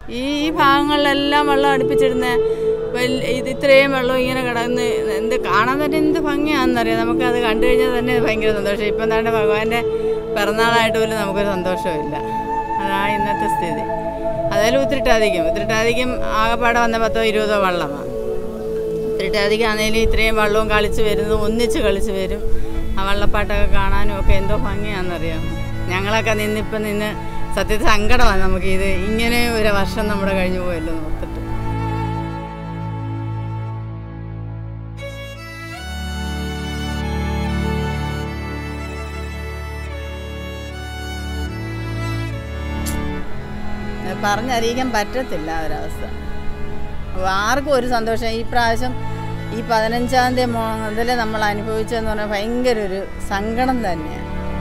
ഈ ഈ ഭാഗങ്ങളിലെല്ലാം വെള്ളം അടുപ്പിച്ചിടുന്ന വലിയ ഇത് ഇത്രയും വെള്ളം ഇങ്ങനെ കിടന്ന് എന്ത് കാണാൻ തന്നെ എന്ത് ഭംഗിയാണെന്നറിയാം നമുക്കത് കണ്ടു കഴിഞ്ഞാൽ തന്നെ ഭയങ്കര സന്തോഷം ഇപ്പം തന്നെ ഭഗവാന്റെ പിറന്നാളായിട്ട് പോലും നമുക്കൊരു സന്തോഷമില്ല അതാ ഇന്നത്തെ സ്ഥിതി അതായാലും ഉത്തിരിട്ടാതിക്കും ഉത്തിരിട്ടാതിക്കും ആകെപ്പാടെ വന്ന പത്തോ ഇരുപതോ വെള്ളമാണ് ഉത്തിരിട്ടാതിക്കും ആണെങ്കിലും ഇത്രയും വെള്ളവും കളിച്ച് വരുന്നത് ഒന്നിച്ച് കളിച്ച് വരും ആ വള്ളപ്പാട്ടൊക്കെ കാണാനും ഒക്കെ എന്തോ ഭംഗിയാണെന്നറിയാം ഞങ്ങളൊക്കെ നിന്നിപ്പം നിന്ന് സത്യത്തിൽ സങ്കടമാണ് നമുക്ക് ഇത് ഇങ്ങനെ ഒരു വർഷം നമ്മുടെ കഴിഞ്ഞു പോയല്ലോ എന്ന് ഓർത്തിട്ട് അത് പറഞ്ഞറിയിക്കാൻ പറ്റത്തില്ല ആ ഒരവസ്ഥ അപ്പോൾ ആർക്കും ഒരു സന്തോഷം ഈ പ്രാവശ്യം ഈ പതിനഞ്ചാം തീയതി മുതൽ നമ്മൾ അനുഭവിച്ചതെന്ന് പറഞ്ഞാൽ ഭയങ്കര ഒരു സങ്കടം തന്നെയാണ്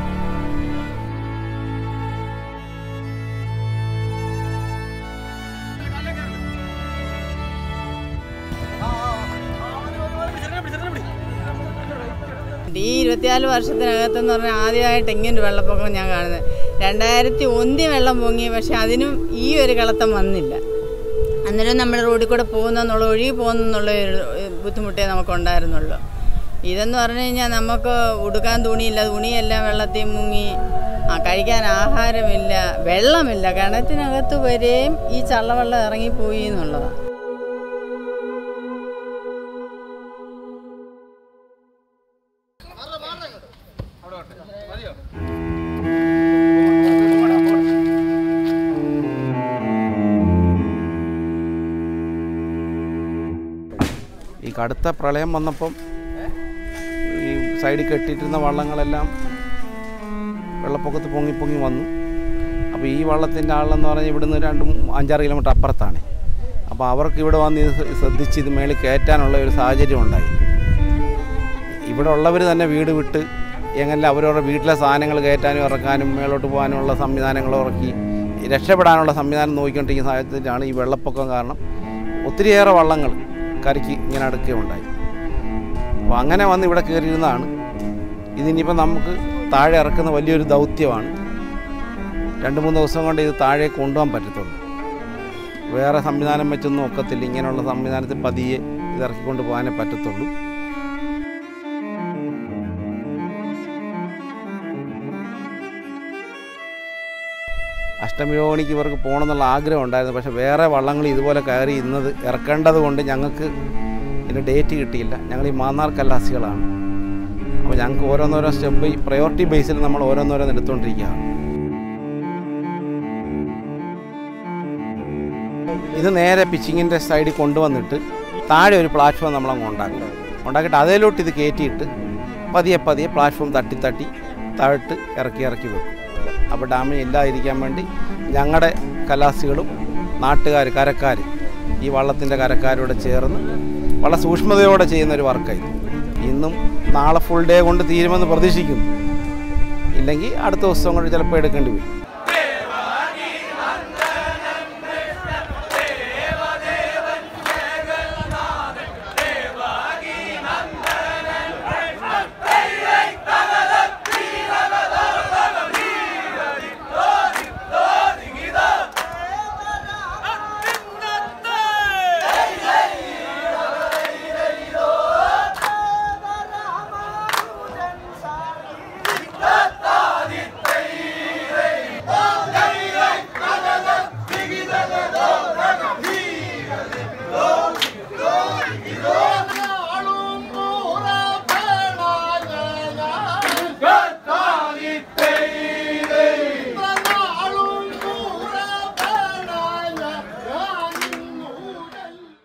ഈ ഇരുപത്തിനാല് വർഷത്തിനകത്തെന്ന് പറഞ്ഞാൽ ആദ്യമായിട്ട് ഇങ്ങനെ വെള്ളപ്പൊക്കം ഞാൻ കാണുന്നത് രണ്ടായിരത്തി ഒന്നി വെള്ളം പൊങ്ങി പക്ഷെ അതിനും ഈ ഒരു കളത്തം വന്നില്ല അന്നേരം നമ്മൾ റോഡിൽ കൂടെ പോകുന്നെന്നുള്ള ഒഴുകി പോകുന്നെന്നുള്ള ഒരു ബുദ്ധിമുട്ടേ നമുക്കുണ്ടായിരുന്നുള്ളൂ ഇതെന്ന് പറഞ്ഞു കഴിഞ്ഞാൽ നമുക്ക് ഉടുക്കാൻ തുണിയില്ല തുണിയെല്ലാം വെള്ളത്തിൽ മുങ്ങി ആ കഴിക്കാൻ ആഹാരമില്ല വെള്ളമില്ല കിണറ്റിനകത്ത് വരെയും ഈ ചള്ളവെള്ളം ഇറങ്ങിപ്പോയി എന്നുള്ളതാണ് ഈ കടുത്ത പ്രളയം വന്നപ്പം ഈ സൈഡിൽ കെട്ടിയിട്ടിരുന്ന വള്ളങ്ങളെല്ലാം വെള്ളപ്പൊക്കത്ത് പൊങ്ങി പൊങ്ങി വന്നു അപ്പോൾ ഈ വള്ളത്തിൻ്റെ ആളെന്ന് പറഞ്ഞാൽ ഇവിടുന്ന് രണ്ട് മൂ- അഞ്ചാറ് കിലോമീറ്റർ അപ്പുറത്താണ് അപ്പോൾ അവർക്ക് ഇവിടെ വന്ന് ഇത് ശ്രദ്ധിച്ച് ഇത് മേളിൽ കയറ്റാനുള്ള ഒരു സാഹചര്യം ഉണ്ടായി ഇവിടെ ഉള്ളവർ തന്നെ വീട് വിട്ട് എങ്ങനെ അവരവരുടെ വീട്ടിലെ സാധനങ്ങൾ കയറ്റാനും ഇറക്കാനും മേളോട്ട് പോകാനുള്ള സംവിധാനങ്ങൾ ഇറക്കി രക്ഷപ്പെടാനുള്ള സംവിധാനം നോക്കിക്കൊണ്ടിരിക്കുന്ന സാഹചര്യത്തിലാണ് ഈ വെള്ളപ്പൊക്കം കാരണം ഒത്തിരിയേറെ വള്ളങ്ങൾ കരയ്ക്ക് ഇങ്ങനെ അടുക്കുകയുണ്ടായി അപ്പോൾ അങ്ങനെ വന്ന് ഇവിടെ കയറിയിരുന്നതാണ് ഇതിനിപ്പോൾ നമുക്ക് താഴെ ഇറക്കുന്ന വലിയൊരു ദൗത്യമാണ് രണ്ട് മൂന്ന് ദിവസം കൊണ്ട് ഇത് താഴെ കൊണ്ടുപോകാൻ പറ്റത്തുള്ളൂ വേറെ സംവിധാനം വെച്ചൊന്നും ഒക്കത്തില്ല ഇങ്ങനെയുള്ള സംവിധാനത്തിൽ പതിയെ ഇത് ഇറക്കിക്കൊണ്ട് പോകാനേ പറ്റത്തുള്ളൂ അഷ്ടമിരോണിക്ക് ഇവർക്ക് പോകണമെന്നുള്ള ആഗ്രഹം ഉണ്ടായിരുന്നു പക്ഷേ വേറെ വള്ളങ്ങൾ ഇതുപോലെ കയറി ഇന്നത് ഇറക്കേണ്ടത് കൊണ്ട് ഞങ്ങൾക്ക് ഇതിൻ്റെ ഡേറ്റ് കിട്ടിയില്ല ഞങ്ങൾ ഈ മാന്നാർ കല്ലാസികളാണ് അപ്പോൾ ഞങ്ങൾക്ക് ഓരോന്നോരോ സ്റ്റെപ്പ് ഈ പ്രയോറിറ്റി ബേസിൽ നമ്മൾ ഓരോന്നോരോന്ന് എടുത്തുകൊണ്ടിരിക്കുകയാണ് ഇത് നേരെ പിച്ചിങ്ങിൻ്റെ സൈഡിൽ കൊണ്ടുവന്നിട്ട് താഴെ ഒരു പ്ലാറ്റ്ഫോം നമ്മളങ്ങ് ഉണ്ടാക്കും ഉണ്ടാക്കിയിട്ട് അതിലോട്ട് ഇത് കയറ്റിയിട്ട് പതിയെ പതിയെ പ്ലാറ്റ്ഫോം തട്ടി തട്ടി താഴോട്ട് ഇറക്കി ഇറക്കി വെക്കും അപ്പോൾ ഡാമിന് ഇല്ലാതിരിക്കാൻ വേണ്ടി ഞങ്ങളുടെ കലാസികളും നാട്ടുകാർ കരക്കാർ ഈ വള്ളത്തിൻ്റെ കരക്കാരോട് ചേർന്ന് വളരെ സൂക്ഷ്മതയോടെ ചെയ്യുന്ന ഒരു വർക്കായി ഇന്നും നാളെ ഫുൾ ഡേ കൊണ്ട് തീരുമെന്ന് പ്രതീക്ഷിക്കുന്നു ഇല്ലെങ്കിൽ അടുത്ത ദിവസം കൊണ്ട് ചിലപ്പോൾ എടുക്കേണ്ടി വരും